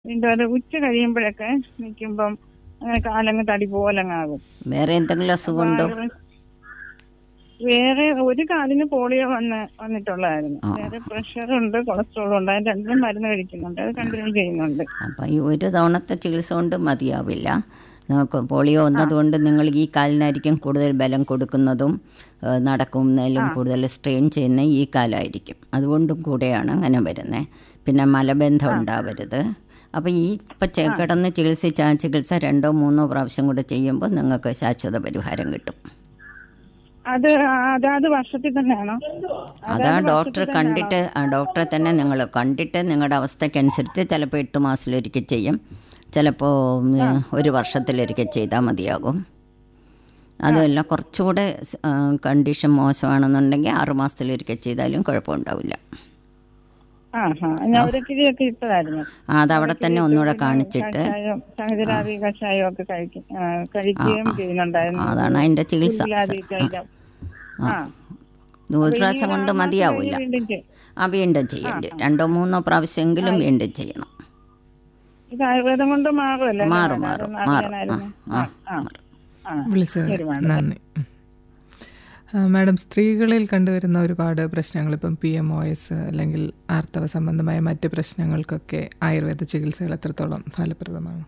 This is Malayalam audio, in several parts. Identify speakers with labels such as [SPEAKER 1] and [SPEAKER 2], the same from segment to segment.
[SPEAKER 1] വീണ്ടും അത് ഉച്ച കഴിയുമ്പോഴൊക്കെ നിൽക്കുമ്പം അങ്ങനെ കാലങ്ങ് തടി പോലങ്ങാകും
[SPEAKER 2] വേറെ എന്തെങ്കിലും അസുഖമുണ്ടോ
[SPEAKER 1] വേറെ ഒരു കാലിന് പോളിയോ വന്ന് വന്നിട്ടുള്ളതായിരുന്നു
[SPEAKER 2] ആ.
[SPEAKER 1] വേറെ പ്രഷറുണ്ട് കൊളസ്ട്രോളും ഉണ്ട് അത് രണ്ടും മരുന്ന് കഴിക്കുന്നുണ്ട് അത് കണ്ടിന്യൂ ചെയ്യുന്നുണ്ട്
[SPEAKER 2] അപ്പം ഈ ഒരു തവണത്തെ ചികിത്സ കൊണ്ട് മതിയാവില്ല നമുക്ക് പോളിയോ വന്നതുകൊണ്ട് നിങ്ങൾ ഈ കാലിനായിരിക്കും കൂടുതൽ ബലം കൊടുക്കുന്നതും ഏഹ് നടക്കുന്നതിലും കൂടുതൽ സ്ട്രെയിൻ ചെയ്യുന്ന ഈ കാലായിരിക്കും അതുകൊണ്ടും കൂടെയാണ് അങ്ങനെ വരുന്നത് പിന്നെ മലബന്ധം ഉണ്ടാവരുത് അപ്പോൾ ഈ ഇപ്പം ചെ- കിടന്ന് ചികിത്സിച്ച ആ ചികിത്സ രണ്ടോ മൂന്നോ പ്രാവശ്യം കൂടെ ചെയ്യുമ്പോൾ നിങ്ങൾക്ക് ശാശ്വത പരിഹാരം കിട്ടും
[SPEAKER 1] അത് അതാത് വർഷത്തിൽ തന്നെയാണോ
[SPEAKER 2] അതാ ഡോക്ടർ കണ്ടിട്ട് ആ ഡോക്ടറെ തന്നെ നിങ്ങൾ കണ്ടിട്ട് നിങ്ങളുടെ അവസ്ഥയ്ക്കനുസരിച്ച് ചിലപ്പോൾ എട്ട് മാസത്തിലൊരിക്കൽ ചെയ്യും ചിലപ്പോൾ ഉം, ഒരു വർഷത്തിലൊരിക്കൽ ചെയ്താൽ മതിയാകും അതുമല്ല കുറച്ചുകൂടെ സ്- ആ, കണ്ടീഷൻ മോശമാണെന്നുണ്ടെങ്കിൽ ആറ് മാസത്തിലൊരിക്കൽ ചെയ്താലും കുഴപ്പമുണ്ടാവില്ല
[SPEAKER 1] ആ ഹാ ഞാൻ ഒരു കിഴിയൊക്കെ ഇട്ടതായിരുന്നു
[SPEAKER 2] ആ, അതവിടെ തന്നെ ഒന്നുകൂടെ കാണിച്ചിട്ട്
[SPEAKER 1] കഷായം സംഗതിരാവി കഷായം ഒക്കെ കഴിക്കും ആ, കഴിക്കുകയും ചെയ്യുന്നുണ്ടായിരുന്നു
[SPEAKER 2] അതാണ് അതിൻ്റെ ചികിത്സ
[SPEAKER 1] ഉരുളാതി തൈലം. ആ
[SPEAKER 2] ഒരു പ്രാവശ്യം കൊണ്ട് മതിയാവില്ല
[SPEAKER 1] വീണ്ടും ചെയ്യും.
[SPEAKER 2] ആ വീണ്ടും ചെയ്യേണ്ടി വരും. രണ്ടോ മൂന്നോ പ്രാവശ്യമെങ്കിലും വീണ്ടും ചെയ്യണം
[SPEAKER 1] ഇത് ആയുർവേദം കൊണ്ട് മാറുമല്ലോ
[SPEAKER 2] മാറും
[SPEAKER 1] അതൊന്ന്
[SPEAKER 2] മാറും മാറും
[SPEAKER 1] അറിയാനായിരുന്നു.
[SPEAKER 2] ആ
[SPEAKER 1] ആ,
[SPEAKER 2] ആ
[SPEAKER 1] ആ.
[SPEAKER 2] മാറും
[SPEAKER 1] ആ.
[SPEAKER 3] വിളിച്ചത്
[SPEAKER 1] ശരി, മാഡം.
[SPEAKER 3] നന്ദി ഉം. ആ, മാഡം സ്ത്രീകളിൽ കണ്ടുവരുന്ന ഒരുപാട് പ്രശ്നങ്ങൾ ഇപ്പം പി എം ഒ എസ് അല്ലെങ്കിൽ ആർത്തവ സംബന്ധമായ മറ്റ് പ്രശ്നങ്ങൾക്കൊക്കെ ആയുർവേദ ചികിത്സകൾ എത്രത്തോളം ഫലപ്രദമാണ്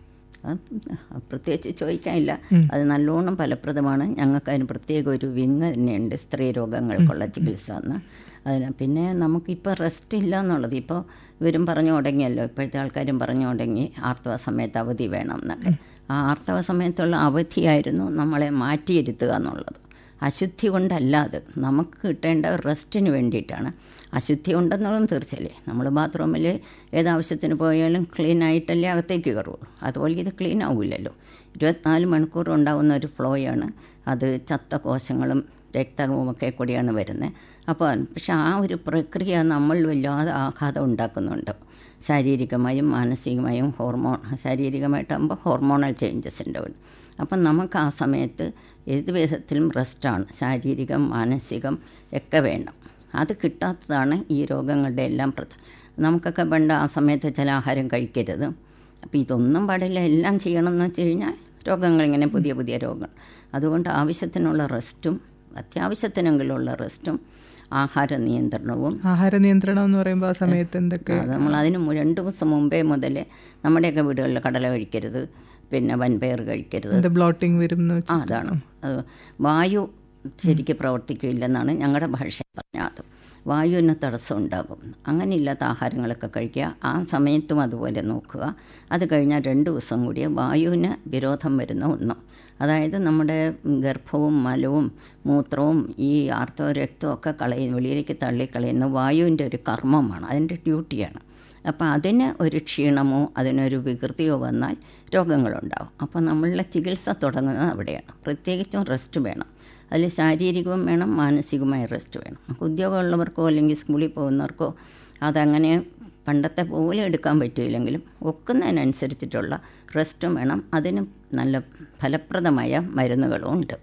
[SPEAKER 2] അത് പ്രത്യേകിച്ച് ചോദിക്കാനില്ല അത് നല്ലോണം ഫലപ്രദമാണ് ഞങ്ങൾക്ക് അതിന് പ്രത്യേക ഒരു വിങ് തന്നെയുണ്ട് സ്ത്രീ രോഗങ്ങൾക്കുള്ള ചികിത്സ എന്ന് അതിന് പിന്നെ നമുക്കിപ്പോൾ റെസ്റ്റ് ഇല്ല എന്നുള്ളത് ഇപ്പോൾ ഇവരും പറഞ്ഞു തുടങ്ങിയല്ലോ ഇപ്പോഴത്തെ ആൾക്കാരും പറഞ്ഞു തുടങ്ങി ആർത്തവ സമയത്ത് അവധി വേണം എന്നൊക്കെ ആ ആർത്തവ സമയത്തുള്ള അവധിയായിരുന്നു നമ്മളെ മാറ്റിയിരുത്തുക എന്നുള്ളത് അശുദ്ധി കൊണ്ടല്ല അത് നമുക്ക് കിട്ടേണ്ട റെസ്റ്റിന് വേണ്ടിയിട്ടാണ് അശുദ്ധി ഉണ്ടെന്നുള്ളതും തീർച്ചയല്ലേ നമ്മൾ ബാത്റൂമിൽ ഏതാവശ്യത്തിന് പോയാലും ക്ലീൻ ആയിട്ടല്ലേ അകത്തേക്ക് കയറുള്ളൂ അതുപോലെ ഇത് ക്ലീൻ ആവില്ലല്ലോ ഇരുപത്തിനാല് മണിക്കൂർ ഉണ്ടാകുന്ന ഒരു ഫ്ലോയാണ് അത് ചത്ത കോശങ്ങളും രക്തവും ഒക്കെ കൂടിയാണ് വരുന്നത് അപ്പോൾ പക്ഷെ ആ ഒരു പ്രക്രിയ നമ്മൾ വല്ലാതെ ആഘാതം ഉണ്ടാക്കുന്നുണ്ട് ശാരീരികമായും മാനസികമായും ഹോർമോൺ ശാരീരികമായിട്ടാകുമ്പോൾ ഹോർമോണൽ ചേഞ്ചസ് ഉണ്ടാവും അപ്പം നമുക്ക് ആ സമയത്ത് ഏത് വിധത്തിലും റെസ്റ്റാണ് ശാരീരികം മാനസികം ഒക്കെ വേണം അത് കിട്ടാത്തതാണ് ഈ രോഗങ്ങളുടെ എല്ലാം പ്രധാന നമുക്കൊക്കെ പണ്ട് ആ സമയത്ത് ചില ആഹാരം കഴിക്കരുത് അപ്പോൾ ഇതൊന്നും പാടില്ല എല്ലാം ചെയ്യണമെന്ന് വെച്ച് കഴിഞ്ഞാൽ രോഗങ്ങൾ ഇങ്ങനെ പുതിയ പുതിയ രോഗങ്ങൾ അതുകൊണ്ട് ആവശ്യത്തിനുള്ള റെസ്റ്റും അത്യാവശ്യത്തിനെങ്കിലുള്ള റെസ്റ്റും ആഹാര നിയന്ത്രണവും
[SPEAKER 3] ആഹാര നിയന്ത്രണം എന്ന് പറയുമ്പോൾ ആ സമയത്ത് എന്തൊക്കെ
[SPEAKER 2] അത് നമ്മൾ അതിന് മു- രണ്ട് ദിവസം മുമ്പേ മുതൽ നമ്മുടെയൊക്കെ വീടുകളിൽ കടല കഴിക്കരുത് പിന്നെ വൻപയർ കഴിക്കരുത്
[SPEAKER 3] എന്ത് ബ്ലോട്ടിംഗ് വരും എന്ന് വെച്ച്
[SPEAKER 2] ആ അതാണ് അത് വായു ശരിക്ക് പ്രവർത്തിക്കില്ലെന്നാണ് ഞങ്ങളുടെ ഭാഷ പറഞ്ഞത് വായുവിന് തടസ്സം ഉണ്ടാകും അങ്ങനെയില്ലാത്ത ആഹാരങ്ങളൊക്കെ കഴിക്കുക ആ സമയത്തും അതുപോലെ നോക്കുക അത് കഴിഞ്ഞാൽ രണ്ട് ദിവസം കൂടി വായുവിന് വിരോധം വരുന്ന ഒന്നും അതായത് നമ്മുടെ ഗർഭവും മലവും മൂത്രവും ഈ ആർത്തവ രക്തവും ഒക്കെ കളയും വെളിയിലേക്ക് തള്ളിക്കളയുന്ന വായുവിൻ്റെ ഒരു കർമ്മമാണ് അതിൻ്റെ ഡ്യൂട്ടിയാണ് അപ്പോൾ അതിന് ഒരു ക്ഷീണമോ അതിനൊരു വികൃതിയോ വന്നാൽ രോഗങ്ങളുണ്ടാവും അപ്പോൾ നമ്മളുടെ ചികിത്സ തുടങ്ങുന്നത് അവിടെയാണ് പ്രത്യേകിച്ചും റെസ്റ്റ് വേണം അതിൽ ശാരീരികവും വേണം മാനസികമായ റെസ്റ്റ് വേണം നമുക്ക് ഉദ്യോഗമുള്ളവർക്കോ അല്ലെങ്കിൽ സ്കൂളിൽ പോകുന്നവർക്കോ അതങ്ങനെ പണ്ടത്തെ പോലെ എടുക്കാൻ പറ്റില്ലെങ്കിലും ഒക്കുന്നതിനനുസരിച്ചിട്ടുള്ള റെസ്റ്റും വേണം അതിന് നല്ല ഫലപ്രദമായ മരുന്നുകളും ഉണ്ട്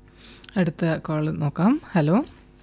[SPEAKER 3] അടുത്ത കോൾ നോക്കാം ഹലോ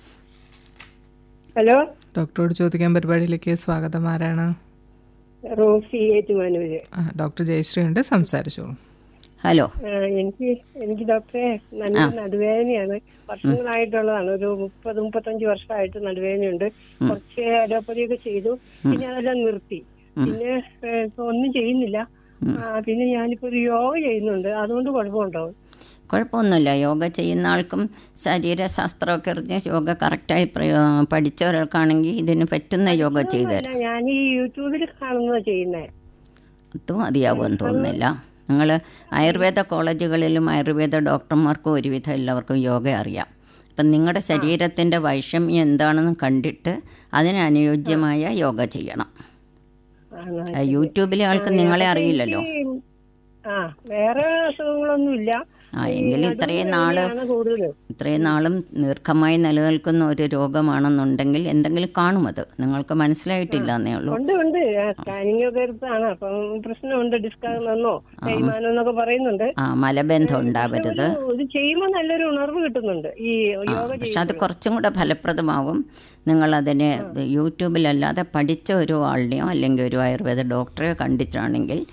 [SPEAKER 4] ഹലോ
[SPEAKER 3] ഡോക്ടറോട് ചോദിക്കാൻ പരിപാടിയിലേക്ക് സ്വാഗതം ആരാണ്
[SPEAKER 4] റോസി ഏറ്റുമാനൂര്
[SPEAKER 3] ആ, ഡോക്ടർ ജയശ്രീ ഉണ്ട് സംസാരിച്ചോളൂ
[SPEAKER 2] ഹലോ
[SPEAKER 4] ആ, എനിക്ക് എനിക്ക് ഡോക്ടറെ നല്ല നടുവേദനയാണ് വർഷങ്ങളായിട്ടുള്ളതാണ് ഒരു മുപ്പത് മുപ്പത്തഞ്ച് വർഷമായിട്ട് നടുവേദനയുണ്ട് കുറച്ച് അലോപ്പതിയൊക്കെ ചെയ്തു പിന്നെ അതെല്ലാം നിർത്തി പിന്നെ ഏ, ഇപ്പൊ ഒന്നും ചെയ്യുന്നില്ല ആ, പിന്നെ ഞാനിപ്പോ ഒരു യോഗ ചെയ്യുന്നുണ്ട് അതുകൊണ്ട് കുഴപ്പമുണ്ടോ
[SPEAKER 2] കുഴപ്പമൊന്നുമില്ല യോഗ ചെയ്യുന്ന ആൾക്കും ശരീരശാസ്ത്രമൊക്കെ അറിഞ്ഞ് യോഗ കറക്റ്റായി പ്രയോ പഠിച്ചവർക്കാണെങ്കിൽ ഇതിന് പറ്റുന്ന യോഗ ചെയ്തു തരാം
[SPEAKER 4] അല്ല ഞാൻ ഈ യൂട്യൂബിൽ കാണുന്നത് ചെയ്യുന്നേ
[SPEAKER 2] അതും മതിയാവുമെന്ന് തോന്നുന്നില്ല നിങ്ങൾ ആയുർവേദ കോളേജുകളിലും ആയുർവേദ ഡോക്ടർമാർക്കും ഒരുവിധം എല്ലാവർക്കും യോഗ അറിയാം അപ്പം നിങ്ങളുടെ ശരീരത്തിൻ്റെ വൈഷമ്യം എന്താണെന്ന് കണ്ടിട്ട് അതിനനുയോജ്യമായ യോഗ ചെയ്യണം
[SPEAKER 4] ആണോ?
[SPEAKER 2] ആ, യൂട്യൂബിലെ ആൾക്ക് നിങ്ങളെ അറിയില്ലല്ലോ
[SPEAKER 4] ആ വേറെ അസുഖങ്ങളൊന്നുമില്ല
[SPEAKER 2] ആ എങ്കിൽ ഇത്രയും നാള്
[SPEAKER 4] ആണ് കൂടുതൽ
[SPEAKER 2] ഇത്രയും നാളും ദീർഘമായി നിലനിൽക്കുന്ന ഒരു രോഗമാണെന്നുണ്ടെങ്കിൽ എന്തെങ്കിലും കാണും അത് നിങ്ങൾക്ക് മനസ്സിലായിട്ടില്ല എന്നേ ഉള്ളൂ
[SPEAKER 4] ഉണ്ട് ഉണ്ട് സ്കാനിങ് ഒക്കെ എടുത്താണ് അപ്പം പ്രശ്നമുണ്ട് ഡിസ്കാണെന്നോ തേയ്മാനം എന്നൊക്കെ പറയുന്നുണ്ട്
[SPEAKER 2] ആ മലബന്ധം ഉണ്ടാവരുത്
[SPEAKER 4] ഒരു- ഇത് ചെയ്യുമ്പോൾ നല്ലൊരു ഉണർവ് കിട്ടുന്നുണ്ട് ഈ യോഗ
[SPEAKER 2] പക്ഷെ അത് കുറച്ചും കൂടെ ഫലപ്രദമാകും നിങ്ങളതിനെ യൂട്യൂബിലല്ലാതെ പഠിച്ച ഒരു ആളിനെയോ അല്ലെങ്കിൽ ഒരു ആയുർവേദ ഡോക്ടറെയോ കണ്ടിട്ടാണെങ്കിൽ